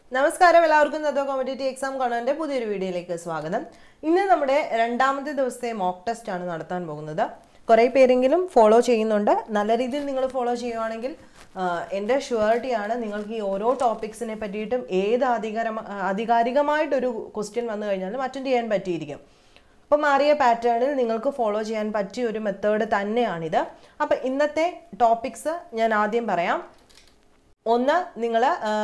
നമസ്കാരം എല്ലാവർക്കും തത്വ competitive exam കാണാൻ്റെ പുതിയൊരു വീഡിയോയിലേക്ക് സ്വാഗതം ഇന്ന് നമ്മുടെ രണ്ടാമത്തെ ദിവസത്തെ മോക്ക് ടെസ്റ്റ് ആണ് നടത്താൻ പോകുന്നത് കുറേ പേരെങ്കിലും ഫോളോ ചെയ്യുന്നുണ്ട് നല്ല രീതിയിൽ നിങ്ങൾ ഫോളോ ചെയ്യുവാണെങ്കിൽ ആ, എൻ്റെ ഷുവറിറ്റിയാണ് നിങ്ങൾക്ക് ഈ ഓരോ ടോപ്പിക്സിനെ പറ്റിയിട്ടും ഏത് അധികാരമ ആധികാരികമായിട്ടൊരു ക്വസ്റ്റ്യൻ വന്നു കഴിഞ്ഞാലും അറ്റൻഡ് ചെയ്യാൻ പറ്റിയിരിക്കും അപ്പോൾ മാറിയ പാറ്റേണിൽ നിങ്ങൾക്ക് ഫോളോ ചെയ്യാൻ പറ്റിയ ഒരു മെത്തേഡ് തന്നെയാണിത് അപ്പോൾ ഇന്നത്തെ ടോപ്പിക്സ് ഞാൻ ആദ്യം പറയാം ഒന്ന് നിങ്ങൾ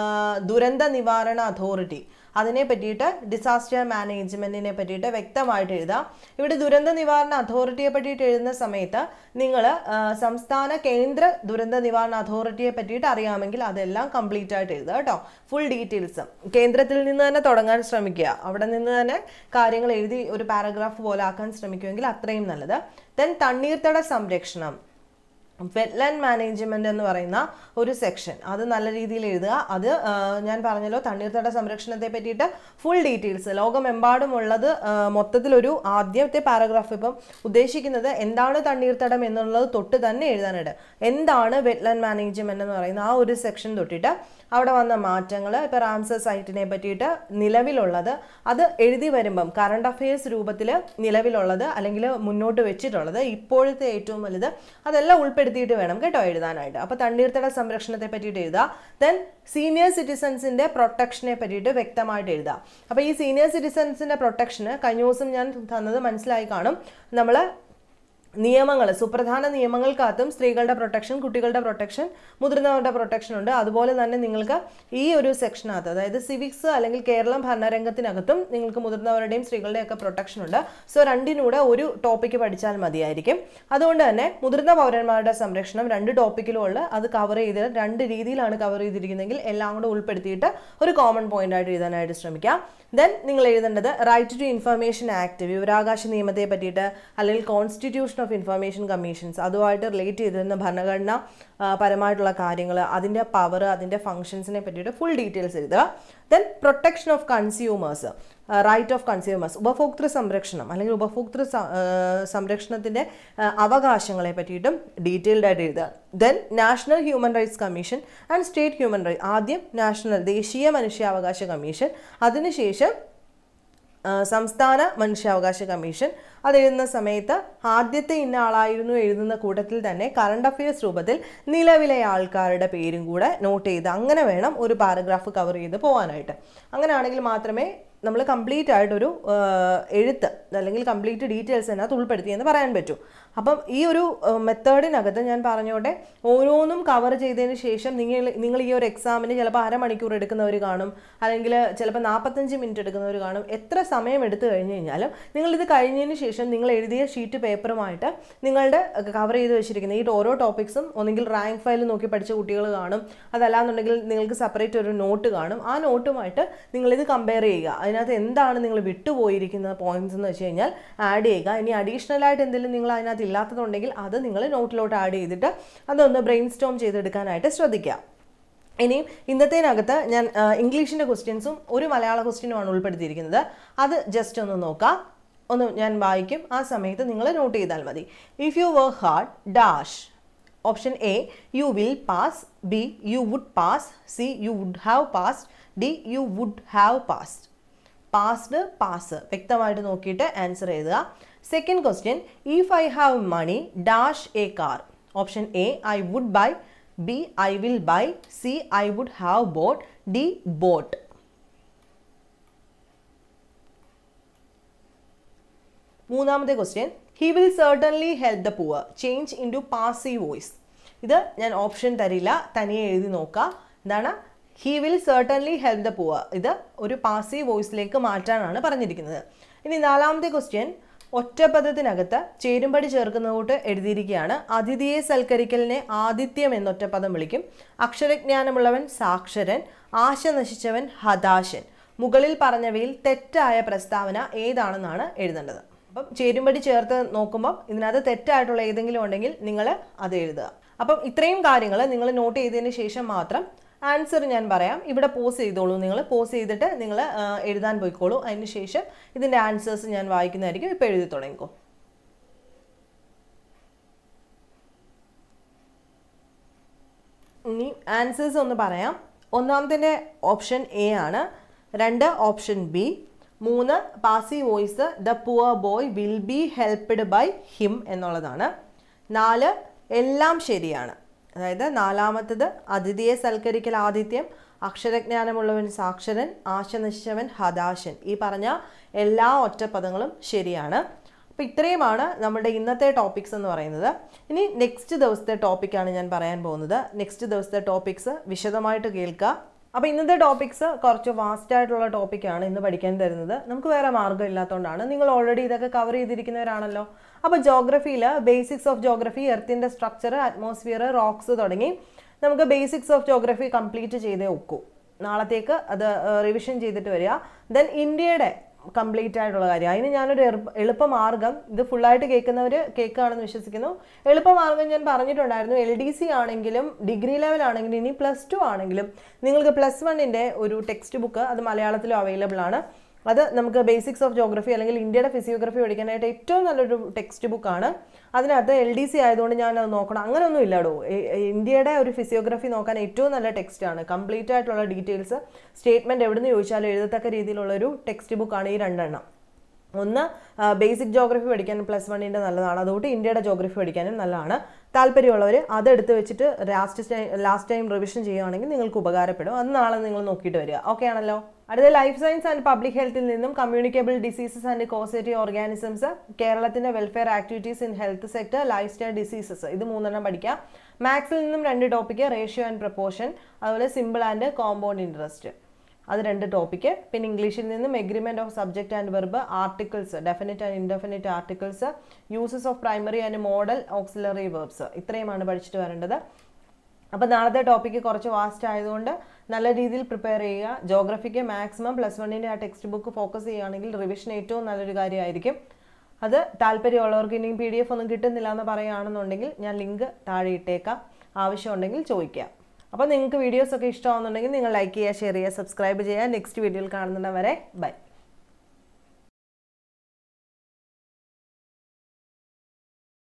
ദുരന്ത നിവാരണ അതോറിറ്റി അതിനെ പറ്റിയിട്ട് ഡിസാസ്റ്റർ മാനേജ്മെന്റിനെ പറ്റിയിട്ട് വ്യക്തമായിട്ട് എഴുതാം ഇവിടെ ദുരന്ത നിവാരണ അതോറിറ്റിയെ പറ്റിയിട്ട് എഴുതുന്ന സമയത്ത് നിങ്ങൾ സംസ്ഥാന കേന്ദ്ര ദുരന്ത നിവാരണ അതോറിറ്റിയെ പറ്റിയിട്ട് അറിയാമെങ്കിൽ അതെല്ലാം കംപ്ലീറ്റ് ആയിട്ട് എഴുതുക കേട്ടോ ഫുൾ ഡീറ്റെയിൽസ് കേന്ദ്രത്തിൽ നിന്ന് തന്നെ തുടങ്ങാൻ ശ്രമിക്കുക അവിടെ നിന്ന് തന്നെ കാര്യങ്ങൾ എഴുതി ഒരു പാരഗ്രാഫ് പോലെ ആക്കാൻ ശ്രമിക്കുമെങ്കിൽ അത്രയും നല്ലത് ദെൻ തണ്ണീർത്തട സംരക്ഷണം വെറ്റ്ലാൻഡ് മാനേജ്മെന്റ് എന്ന് പറയുന്ന ഒരു സെക്ഷൻ അത് നല്ല രീതിയിൽ എഴുതുക അത് ആ, ഞാൻ പറഞ്ഞല്ലോ തണ്ണീർത്തട സംരക്ഷണത്തെ പറ്റിയിട്ട് ഫുൾ ഡീറ്റെയിൽസ് ലോകമെമ്പാടുമുള്ളത് ആ, മൊത്തത്തിലൊരു ആദ്യത്തെ പാരഗ്രാഫ് ഇപ്പം ഉദ്ദേശിക്കുന്നത് എന്താണ് തണ്ണീർത്തടം എന്നുള്ളത് തൊട്ട് തന്നെ എഴുതാനായിട്ട് എന്താണ് വെറ്റ്ലാൻഡ് മാനേജ്മെന്റ് എന്ന് പറയുന്ന ആ ഒരു സെക്ഷൻ തൊട്ടിട്ട് അവിടെ വന്ന മാറ്റങ്ങൾ ഇപ്പോൾ റാംസർ സൈറ്റിനെ പറ്റിയിട്ട് നിലവിലുള്ളത് അത് എഴുതി വരുമ്പം കറണ്ട് അഫയേഴ്സ് രൂപത്തിൽ നിലവിലുള്ളത് അല്ലെങ്കിൽ മുന്നോട്ട് വെച്ചിട്ടുള്ളത് ഇപ്പോഴത്തെ ഏറ്റവും വലുത് അതെല്ലാം ഉൾപ്പെടുത്തിയിട്ട് വേണം കേട്ടോ എഴുതാനായിട്ട് അപ്പോൾ തണ്ണീർത്തട സംരക്ഷണത്തെ പറ്റിയിട്ട് എഴുതുക ദെൻ സീനിയർ സിറ്റിസൺസിൻ്റെ പ്രൊട്ടക്ഷനെ പറ്റിയിട്ട് വ്യക്തമായിട്ട് എഴുതുക അപ്പോൾ ഈ സീനിയർ സിറ്റിസൺസിൻ്റെ പ്രൊട്ടക്ഷന് കഴിഞ്ഞ ദിവസം ഞാൻ തന്നത് മനസ്സിലായി കാണും നമ്മൾ നിയമങ്ങൾ സുപ്രധാന നിയമങ്ങൾക്കകത്തും സ്ത്രീകളുടെ പ്രൊട്ടക്ഷൻ കുട്ടികളുടെ പ്രൊട്ടക്ഷൻ മുതിർന്നവരുടെ പ്രൊട്ടക്ഷൻ ഉണ്ട് അതുപോലെ തന്നെ നിങ്ങൾക്ക് ഈ ഒരു സെക്ഷനകത്ത് അതായത് സിവിക്സ് അല്ലെങ്കിൽ കേരളം ഭരണരംഗത്തിനകത്തും നിങ്ങൾക്ക് മുതിർന്നവരുടെയും സ്ത്രീകളുടെയും ഒക്കെ പ്രൊട്ടക്ഷൻ ഉണ്ട് സോ രണ്ടിനൂടെ ഒരു ടോപ്പിക്ക് പഠിച്ചാൽ മതിയായിരിക്കും അതുകൊണ്ട് തന്നെ മുതിർന്ന പൗരന്മാരുടെ സംരക്ഷണം രണ്ട് ടോപ്പിക്കിലും ഉള്ള അത് കവർ ചെയ്ത് രണ്ട് രീതിയിലാണ് കവർ ചെയ്തിരിക്കുന്നതെങ്കിൽ എല്ലാം കൂടെ ഉൾപ്പെടുത്തിയിട്ട് ഒരു കോമൺ പോയിന്റ് ആയിട്ട് എഴുതാനായിട്ട് ശ്രമിക്കാം ദെൻ നിങ്ങൾ എഴുതേണ്ടത് റൈറ്റ് ടു ഇൻഫർമേഷൻ ആക്ട് വിവരാവകാശ നിയമത്തെ പറ്റിയിട്ട് അല്ലെങ്കിൽ കോൺസ്റ്റിറ്റ്യൂഷൻ ഓഫ് ഇൻഫർമേഷൻ കമ്മീഷൻസ് അതുമായിട്ട് റിലേറ്റ് ചെയ്തിരുന്ന ഭരണഘടന ആ, പരമായിട്ടുള്ള കാര്യങ്ങൾ അതിൻ്റെ പവർ അതിൻ്റെ ഫങ്ഷൻസിനെ പറ്റിയിട്ട് ഫുൾ ഡീറ്റെയിൽസ് എഴുതുക then protection of consumers right of consumers ഉപഭോക്തൃ സംരക്ഷണം അല്ലെങ്കിൽ ഉപഭോക്തൃ സ- ആ, സംരക്ഷണത്തിൻ്റെ ആ, അവകാശങ്ങളെ പറ്റിയിട്ടും ഡീറ്റെയിൽഡ് ആയിട്ട് എഴുതുക then national human rights commission and state human right ആദ്യം നാഷണൽ ദേശീയ മനുഷ്യാവകാശ കമ്മീഷൻ അതിനുശേഷം ആ, സംസ്ഥാന മനുഷ്യാവകാശ കമ്മീഷൻ അത് എഴുതുന്ന സമയത്ത് ആദ്യത്തെ ഇന്ന ആളായിരുന്നു എഴുതുന്ന കൂട്ടത്തിൽ തന്നെ കറണ്ട് അഫയേഴ്സ് രൂപത്തിൽ നിലവിലെ ആൾക്കാരുടെ പേരും കൂടെ നോട്ട് ചെയ്ത് അങ്ങനെ വേണം ഒരു പാരഗ്രാഫ് കവർ ചെയ്ത് പോകാനായിട്ട് അങ്ങനെയാണെങ്കിൽ മാത്രമേ നമ്മൾ കംപ്ലീറ്റ് ആയിട്ടൊരു ആ, എഴുത്ത് അല്ലെങ്കിൽ കംപ്ലീറ്റ് ഡീറ്റെയിൽസ് അതിനകത്ത് ഉൾപ്പെടുത്തി എന്ന് പറയാൻ പറ്റൂ അപ്പം ഈ ഒരു മെത്തേഡിനകത്ത് ഞാൻ പറഞ്ഞോട്ടെ ഓരോന്നും കവർ ചെയ്തതിന് ശേഷം നിങ്ങൾ നിങ്ങൾ ഈ ഒരു എക്സാമിന് ചിലപ്പോൾ അരമണിക്കൂർ എടുക്കുന്നവർ കാണും അല്ലെങ്കിൽ ചിലപ്പോൾ നാൽപ്പത്തഞ്ച് മിനിറ്റ് എടുക്കുന്നവർ കാണും എത്ര സമയം എടുത്തു കഴിഞ്ഞ് കഴിഞ്ഞാലും നിങ്ങളിത് കഴിഞ്ഞതിന് ശേഷം നിങ്ങൾ എഴുതിയ ഷീറ്റ് പേപ്പറുമായിട്ട് നിങ്ങളുടെ കവർ ചെയ്ത് വെച്ചിരിക്കുന്ന ഈ ഓരോ ടോപ്പിക്സും ഒന്നെങ്കിൽ റാങ്ക് ഫയൽ നോക്കി പഠിച്ച കുട്ടികൾ കാണും അതല്ലാന്നുണ്ടെങ്കിൽ നിങ്ങൾക്ക് സെപ്പറേറ്റ് ഒരു നോട്ട് കാണും ആ നോട്ടുമായിട്ട് നിങ്ങളിത് കമ്പയർ ചെയ്യുക അതിനകത്ത് എന്താണ് നിങ്ങൾ വിട്ടുപോയിരിക്കുന്ന പോയിന്റ്സ് എന്ന് വെച്ച് കഴിഞ്ഞാൽ ആഡ് ചെയ്യുക ഇനി അഡീഷണൽ ആയിട്ട് എന്തെങ്കിലും നിങ്ങൾ അതിനകത്ത് ഇല്ലാത്തതുണ്ടെങ്കിൽ അത് നിങ്ങൾ നോട്ടിലോട്ട് ആഡ് ചെയ്തിട്ട് അതൊന്ന് ബ്രെയിൻ സ്റ്റോം ചെയ്തെടുക്കാനായിട്ട് ശ്രദ്ധിക്കുക ഇനി ഇന്നത്തേനകത്ത് ഞാൻ ആ, ഇംഗ്ലീഷിൻ്റെ ക്വസ്റ്റ്യൻസും ഒരു മലയാള ക്വസ്റ്റ്യനുമാണ് ഉൾപ്പെടുത്തിയിരിക്കുന്നത് അത് ജസ്റ്റ് ഒന്ന് നോക്കാം ഒന്ന് ഞാൻ വായിക്കും ആ സമയത്ത് നിങ്ങൾ നോട്ട് ചെയ്താൽ മതി if you work hard dash option A you will pass B you would pass C you would have passed D you would have passed passed pass വ്യക്തമായിട്ട് നോക്കിയിട്ട് ആൻസർ എഴുതുക second question if I have money dash a car option A I would buy B I will buy C I would have bought D bought മൂന്നാമത്തെ question he will certainly help the poor change in to passive voice ഇത് ഞാൻ option തരില്ല തനിയെ എഴുതി നോക്കുക എന്താണ് he will certainly help the poor ഇത് ഒരു പാസീവ് വോയിസിലേക്ക് മാറ്റാനാണ് പറഞ്ഞിരിക്കുന്നത് ഇനി നാലാമത്തെ ക്വസ്റ്റ്യൻ ഒറ്റപ്പദത്തിനകത്ത് ചേരുംപടി ചേർക്കുന്നതോട്ട് എഴുതിയിരിക്കുകയാണ് അതിഥിയെ സൽക്കരിക്കലിനെ ആദിത്യം എന്നൊറ്റപ്പദം വിളിക്കും അക്ഷരജ്ഞാനമുള്ളവൻ സാക്ഷരൻ ആശ നശിച്ചവൻ ഹതാശൻ മുകളിൽ പറഞ്ഞവയിൽ തെറ്റായ പ്രസ്താവന ഏതാണെന്നാണ് എഴുതേണ്ടത് അപ്പം ചേരുംപടി ചേർത്ത് നോക്കുമ്പോൾ ഇതിനകത്ത് തെറ്റായിട്ടുള്ള ഏതെങ്കിലും ഉണ്ടെങ്കിൽ നിങ്ങൾ അത് എഴുതുക അപ്പം ഇത്രയും കാര്യങ്ങൾ നിങ്ങൾ നോട്ട് ചെയ്തതിന് ശേഷം മാത്രം ആൻസർ ഞാൻ പറയാം ഇവിടെ പോസ് ചെയ്തോളൂ നിങ്ങൾ പോസ് ചെയ്തിട്ട് നിങ്ങൾ എഴുതാൻ പോയിക്കോളൂ അതിന് ശേഷം ഇതിൻ്റെ ആൻസേഴ്സ് ഞാൻ വായിക്കുന്നതായിരിക്കും ഇപ്പോൾ എഴുതി തുടങ്ങിക്കോ ഇനി ആൻസേഴ്സ് ഒന്ന് പറയാം ഒന്നാമത്തെ ഓപ്ഷൻ എ ആണ് രണ്ട് ഓപ്ഷൻ ബി മൂന്ന് passive voice the poor boy will be helped by him എന്നുള്ളതാണ് നാല് എല്ലാം ശരിയാണ് അതായത് നാലാമത്തത് അതിഥിയെ സൽക്കരിക്കൽ ആദിത്യം അക്ഷരജ്ഞാനമുള്ളവൻ സാക്ഷരൻ ആശനശിച്ചവൻ ഹതാശൻ ഈ പറഞ്ഞ എല്ലാ ഒറ്റപ്പദങ്ങളും ശരിയാണ് അപ്പോൾ ഇത്രയുമാണ് നമ്മുടെ ഇന്നത്തെ ടോപ്പിക്സ് എന്ന് പറയുന്നത് ഇനി നെക്സ്റ്റ് ദിവസത്തെ ടോപ്പിക്കാണ് ഞാൻ പറയാൻ പോകുന്നത് നെക്സ്റ്റ് ദിവസത്തെ ടോപ്പിക്സ് വിശദമായിട്ട് കേൾക്കുക അപ്പോൾ ഇന്നത്തെ ടോപ്പിക്സ് കുറച്ച് വാസ്റ്റ് ആയിട്ടുള്ള ടോപ്പിക്കാണ് ഇന്ന് പഠിക്കാൻ തരുന്നത് നമുക്ക് വേറെ മാർഗ്ഗം ഇല്ലാത്തതുകൊണ്ടാണ് നിങ്ങൾ ഓൾറെഡി ഇതൊക്കെ കവർ ചെയ്തിരിക്കുന്നവരാണല്ലോ അപ്പോൾ ജോഗ്രഫിയിൽ ബേസിക്സ് ഓഫ് ജോഗ്രഫി എർത്തിൻ്റെ സ്ട്രക്ചർ അറ്റ്മോസ്ഫിയർ റോക്സ് തുടങ്ങി നമുക്ക് ബേസിക്സ് ഓഫ് ജോഗ്രഫി കംപ്ലീറ്റ് ചെയ്തേ ഒക്കൂ നാളത്തേക്ക് അത് റിവിഷൻ ചെയ്തിട്ട് വരിക ദെൻ ഇന്ത്യയുടെ കംപ്ലീറ്റ് ആയിട്ടുള്ള കാര്യം അതിന് ഞാനൊരു എളുപ്പ- എളുപ്പമാർഗ്ഗം ഇത് ഫുള്ളായിട്ട് കേൾക്കുന്നവർ കേൾക്കുകയാണെന്ന് വിശ്വസിക്കുന്നു എളുപ്പമാർഗ്ഗം ഞാൻ പറഞ്ഞിട്ടുണ്ടായിരുന്നു എൽ ഡി സി ആണെങ്കിലും ഡിഗ്രി ലെവൽ ആണെങ്കിലും ഇനി പ്ലസ് ടു ആണെങ്കിലും നിങ്ങൾക്ക് പ്ലസ് വണ്ണിൻ്റെ ഒരു ടെക്സ്റ്റ് ബുക്ക് അത് മലയാളത്തിലും അവൈലബിൾ ആണ് അത് നമുക്ക് ബേസിക്സ് ഓഫ് ജോഗ്രഫി അല്ലെങ്കിൽ ഇന്ത്യയുടെ ഫിസിയോഗ്രഫി പഠിക്കാനായിട്ട് ഏറ്റവും നല്ലൊരു ടെക്സ്റ്റ് ബുക്കാണ് അതിനകത്ത് എൽ ഡി സി ആയതുകൊണ്ട് ഞാൻ അത് നോക്കണം അങ്ങനെയൊന്നും ഇല്ലാടോ എ- എ- ഇന്ത്യയുടെ ഒരു ഫിസിയോഗ്രഫി നോക്കാൻ ഏറ്റവും നല്ല ടെക്സ്റ്റാണ് കംപ്ലീറ്റ് ആയിട്ടുള്ള ഡീറ്റെയിൽസ് സ്റ്റേറ്റ്മെൻറ്റ് എവിടെ നിന്ന് ചോദിച്ചാലും എഴുതത്തക്ക രീതിയിലുള്ള ഒരു ടെക്സ്റ്റ് ബുക്കാണ് ഈ രണ്ടെണ്ണം ഒന്ന് ബേസിക് ജോഗ്രഫി പഠിക്കാൻ പ്ലസ് വണ്ണിൻ്റെ നല്ലതാണ് അതുകൊണ്ട് ഇന്ത്യയുടെ ജോഗ്രഫി പഠിക്കാനും നല്ലതാണ് താല്പര്യമുള്ളവർ അതെടുത്ത് വെച്ചിട്ട് last time last time revision ചെയ്യുകയാണെങ്കിൽ നിങ്ങൾക്ക് ഉപകാരപ്പെടും അത് നാളെ നിങ്ങൾ നോക്കിയിട്ട് വരിക ഓക്കെ ആണല്ലോ അടുത്ത ലൈഫ് സയൻസ് ആൻഡ് പബ്ലിക് ഹെൽത്തിൽ നിന്നും communicable diseases and causative organisms കേരളത്തിന്റെ welfare activities in health sector lifestyle diseases ഇത് മൂന്നെണ്ണം പഠിക്കാം മാത്സിൽ നിന്നും രണ്ട് ടോപ്പിക്ക് റേഷ്യോ ആൻഡ് പ്രപ്പോർഷൻ അതുപോലെ സിമ്പിൾ ആൻഡ് കോമ്പൗണ്ട് ഇൻട്രസ്റ്റ് അത് രണ്ട് ടോപ്പിക്ക് പിന്നെ ഇംഗ്ലീഷിൽ നിന്നും agreement of subject and verb articles definite and indefinite articles uses of primary and modal auxiliary verbs ഇത്രയുമാണ് പഠിച്ചിട്ട് വരേണ്ടത് അപ്പോൾ നാളത്തെ ടോപ്പിക്ക് കുറച്ച് വാസ്റ്റ് ആയതുകൊണ്ട് നല്ല രീതിയിൽ പ്രിപ്പയർ ചെയ്യുക ജോഗ്രഫിക്ക് മാക്സിമം പ്ലസ് വണ്ണിൻ്റെ ആ ടെക്സ്റ്റ് ബുക്ക് ഫോക്കസ് ചെയ്യുകയാണെങ്കിൽ റിവിഷൻ ഏറ്റവും നല്ലൊരു കാര്യമായിരിക്കും അത് താല്പര്യമുള്ളവർക്ക് ഇനി പി ഡി എഫ് ഒന്നും കിട്ടുന്നില്ല എന്ന് പറയുകയാണെന്നുണ്ടെങ്കിൽ ഞാൻ ലിങ്ക് താഴെ ഇട്ടേക്കാം ആവശ്യമുണ്ടെങ്കിൽ ചോദിക്കാം അപ്പോൾ നിങ്ങൾക്ക് വീഡിയോസ് ഒക്കെ ഇഷ്ടമാണെന്നുണ്ടെങ്കിൽ നിങ്ങൾ ലൈക്ക് ചെയ്യുക ഷെയർ ചെയ്യുക സബ്സ്ക്രൈബ് ചെയ്യുക നെക്സ്റ്റ് വീഡിയോയിൽ കാണുന്നവരെ ബൈ